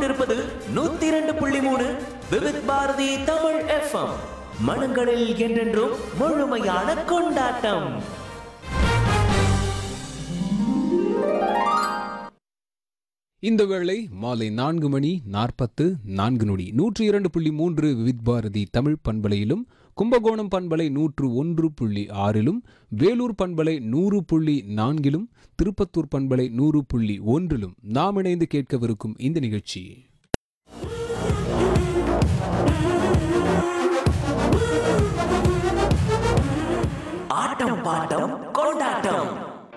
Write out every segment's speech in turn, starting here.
கேட்டுக்கொண்டிருப்பது நூத்தி இரண்டு புள்ளி மூணு விவித் பாரதி தமிழ் எஃப்எம் மனங்களில் என்றென்றும் முழுமையான கொண்டாட்டம் இந்த வேளை மாலை நான்கு மணி நாற்பத்து நான்கு நொடி நூற்று இரண்டு புள்ளி மூன்று விவித் பாரதி தமிழ் பண்பலையிலும் கும்பகோணம் பண்பலை நூற்று ஒன்று புள்ளி ஆறிலும் வேலூர் பண்பலை நூறு புள்ளி நான்கிலும் திருப்பத்தூர் பண்பலை நூறு புள்ளி ஒன்றிலும் நாம் இணைந்து கேட்கவிருக்கும் இந்த நிகழ்ச்சி ஆட்டம் பாட்டம் கொண்டாட்டம்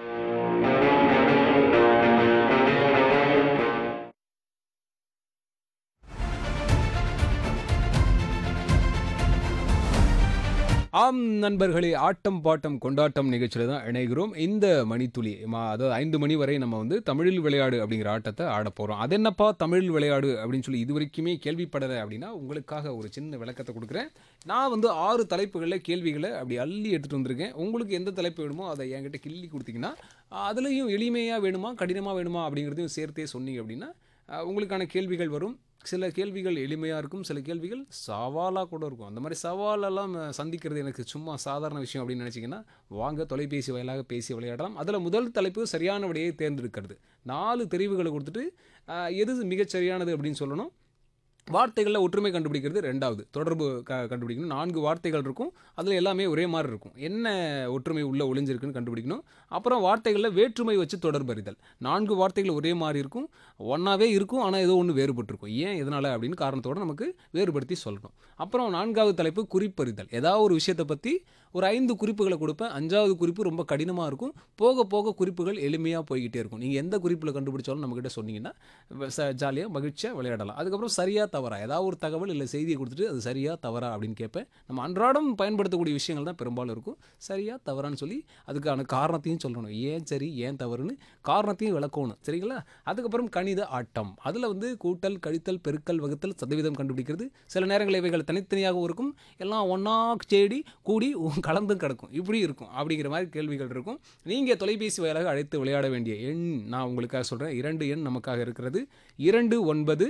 ஆம் நண்பர்களே ஆட்டம் பாட்டம் கொண்டாட்டம் நிகழ்ச்சியில் தான் இணைகிறோம் இந்த மணித்துளி மா- அதாவது ஐந்து மணி வரை நம்ம வந்து தமிழில் விளையாடு அப்படிங்கிற ஆட்டத்தை ஆட போகிறோம் அது என்னப்பா தமிழில் விளையாடு அப்படின்னு சொல்லி இது வரைக்குமே கேள்விப்படலை அப்படின்னா உங்களுக்காக ஒரு சின்ன விளக்கத்தை கொடுக்குறேன் நான் வந்து ஆறு தலைப்புகளில் கேள்விகளை அப்படி அள்ளி எடுத்துகிட்டு வந்திருக்கேன் உங்களுக்கு எந்த தலைப்பு வேணுமோ அதை என்கிட்ட கிள்ளி கொடுத்தீங்கன்னா அதுலேயும் எளிமையாக வேணுமா கடினமாக வேணுமா அப்படிங்கிறதையும் சேர்த்தே சொன்னீங்க அப்படின்னா அஹ், உங்களுக்கான கேள்விகள் வரும் சில கேள்விகள் எளிமையாக இருக்கும் சில கேள்விகள் சவாலாக கூட இருக்கும் அந்த மாதிரி சவாலெல்லாம் அஹ், சந்திக்கிறது எனக்கு சும்மா சாதாரண விஷயம் அப்படின்னு நினச்சிங்கன்னா வாங்க தொலைபேசி வாயிலாக பேசி விளையாடலாம் அதில் முதல் தலைப்பு சரியான விடையை தேர்ந்தெடுக்கிறது நாலு தெரிவுகளை கொடுத்துட்டு அஹ், எது மிகச் சரியானது அப்படின்னு சொல்லணும் வார்த்தைகளில் ஒற்றுமை கண்டுபிடிக்கிறது ரெண்டாவது தொடர்பு க கண்டுபிடிக்கணும் நான்கு வார்த்தைகள் இருக்கும் அதில் எல்லாமே ஒரே மாதிரி இருக்கும் என்ன ஒற்றுமை உள்ள ஒளிஞ்சிருக்குன்னு கண்டுபிடிக்கணும் அப்புறம் வார்த்தைகளில் வேற்றுமை வச்சு தொடர்பறிதல் நான்கு வார்த்தைகள் ஒரே மாதிரி இருக்கும் ஒன்றாவே இருக்கும் ஆனால் ஏதோ ஒன்று வேறுபட்டிருக்கும் ஏன் எதனால் அப்படின்னு காரணத்தோடு நமக்கு வேறுபடுத்தி சொல்லணும் அப்புறம் நான்காவது தலைப்பு குறிப்பறிதல் ஏதாவது ஒரு விஷயத்தை பற்றி ஒரு ஐந்து குறிப்புகளை கொடுப்பேன் அஞ்சாவது குறிப்பு ரொம்ப கடினமாக இருக்கும் போக போக குறிப்புகள் எளிமையாக போய்கிட்டே இருக்கும் நீங்கள் எந்த குறிப்பில் கண்டுபிடிச்சாலும் நம்மக்கிட்ட சொன்னீங்கன்னா ஜாலியாக மகிழ்ச்சியாக விளையாடலாம் அதுக்கப்புறம் சரியாக தவறா ஏதாவது ஒரு தகவல் இல்லை செய்தியை கொடுத்துட்டு அது சரியாக தவறா அப்படின்னு கேட்பேன் நம்ம அன்றாடம் பயன்படுத்தக்கூடிய விஷயங்கள் தான் பெரும்பாலும் இருக்கும் சரியாக தவறான்னு சொல்லி அதுக்கான காரணத்தையும் சொல்லணும் ஏன் சரி ஏன் தவறுன்னு காரணத்தையும் விளக்கணும் சரிங்களா அதுக்கப்புறம் கணித ஆட்டம் அதில் வந்து கூட்டல் கழித்தல் பெருக்கல் வகுத்தல் சதவீதம் கண்டுபிடிக்கிறது சில நேரங்களில் இவைகள் தனித்தனியாகவும் இருக்கும் எல்லாம் ஒன்றா தேடி கூடி கலந்தும் கிடக்கும் இப்படி இருக்கும் அப்படிங்கிற மாதிரி கேள்விகள் இருக்கும் நீங்கள் தொலைபேசி வாயிலாக அழைத்து விளையாட வேண்டிய எண் நான் உங்களுக்காக சொல்கிறேன் இரண்டு எண் நமக்காக இருக்கிறது இரண்டு ஒன்பது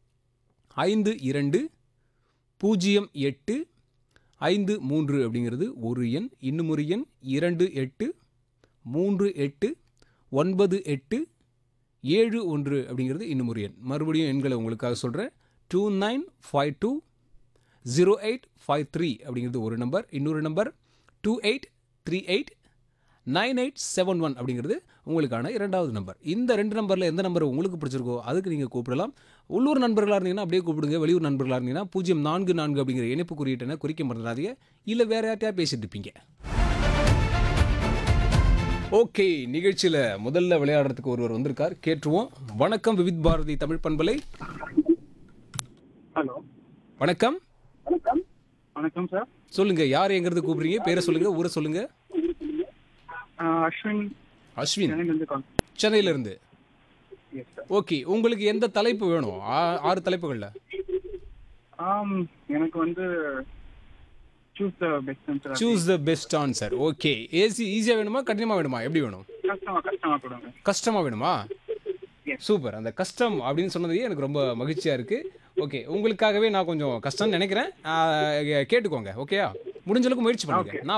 ஐந்து இரண்டு பூஜ்ஜியம் எட்டு ஐந்து மூன்று அப்படிங்கிறது ஒரு எண் இன்னும் ஒரு எண் இரண்டு எட்டு மூன்று எட்டு ஒன்பது எட்டு ஏழு ஒன்று அப்படிங்கிறது இன்னும் ஒரு எண் மறுபடியும் எண்களை உங்களுக்காக சொல்கிறேன் two nine five two zero eight five three அப்படிங்கிறது ஒரு நம்பர் இன்னொரு number two eight three eight nine eight seven one அப்படிங்கிறது உங்களுக்கான இரண்டாவது நம்பர் இந்த ரெண்டு நம்பரில் எந்த நம்பர் உங்களுக்கு பிடிச்சிருக்கோ அதுக்கு நீங்கள் கூப்பிடலாம் உள்ளூர் நண்பர்களாக இருந்தீங்கன்னா அப்படியே கூப்பிடுங்க வெளியூர் நண்பர்களாக இருந்தீங்கன்னா பூஜ்ஜியம் நான்கு நான்கு அப்படிங்கிற இணைப்பு குறியீட்டனை குறிக்க மறந்துடாதீங்க இல்லை வேற யார்ட்டையா பேசிட்டு இருப்பீங்க ஓகே நிகழ்ச்சியில் முதல்ல விளையாடுறதுக்கு ஒருவர் வந்திருக்கார் கேட்டுருவோம் வணக்கம் விவித் பாரதி தமிழ் பண்பலை ஹலோ வணக்கம் வணக்கம் வணக்கம் சார் சொல்லுங்க யார் எங்கிறது கூப்பிடுறீங்க பேரை சொல்லுங்க ஊரை சொல்லுங்க அஸ்வின் அஸ்வின் சென்னையிலேருந்து கால் சென்னையில இருந்து எஸ் சார் ஓகே உங்களுக்கு எந்த தலைப்பு வேணும் ஆ- ஆறு தலைப்புகள்ல ஆம் எனக்கு வந்து choose the best answer choose the best answer okay ஏசி ஈஸியாக வேணுமா கடினமாக வேணுமா எப்படி வேணும் கஷ்டமா கஷ்டமா கொடுங்க கஷ்டமாக வேணுமா Yes. சூப்பர் அந்த கஷ்டம் அப்படின்னு சொன்னதே எனக்கு ரொம்ப மகிழ்ச்சியாக இருக்குது ஓகே உங்களுக்காகவே நான் கொஞ்சம் கஷ்டம்னு நினைக்கிறேன் ஆ, கேட்டுக்கோங்க ஓகேயா முடிஞ்ச அளவுக்கு முயற்சி பண்ணுங்க Okay. நான்